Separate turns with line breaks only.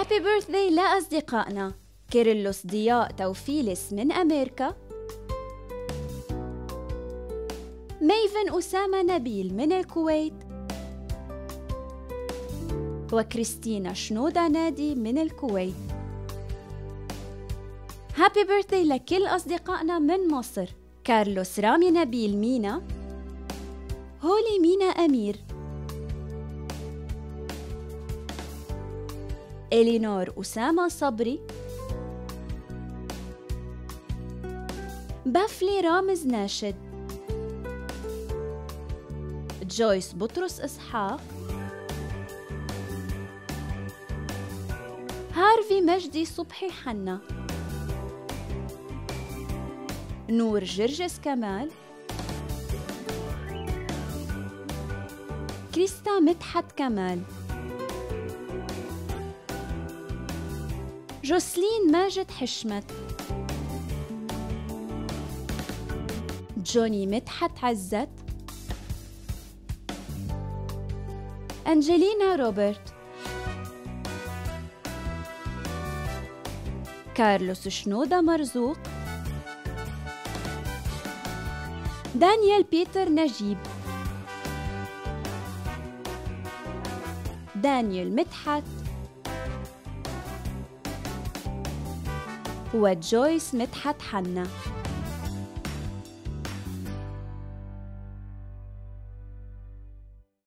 هابي بيرثداي لأصدقائنا كيرلس ضياء توفيلس من أمريكا ميفن أسامة نبيل من الكويت وكريستينا شنودة نادي من الكويت هابي بيرثداي لكل أصدقائنا من مصر كارلوس رامي نبيل مينا هولي مينا أمير إلينور أسامة صبري بافلي رامز ناشد جويس بطرس إسحاق هارفي مجدي صبحي حنا نور جرجس كمال كريستا مدحت كمال جوسلين ماجد حشمت جوني مدحت عزت أنجلينا روبرت كارلوس شنودة مرزوق دانيال بيتر نجيب دانيال مدحت وجويس مدحت حنا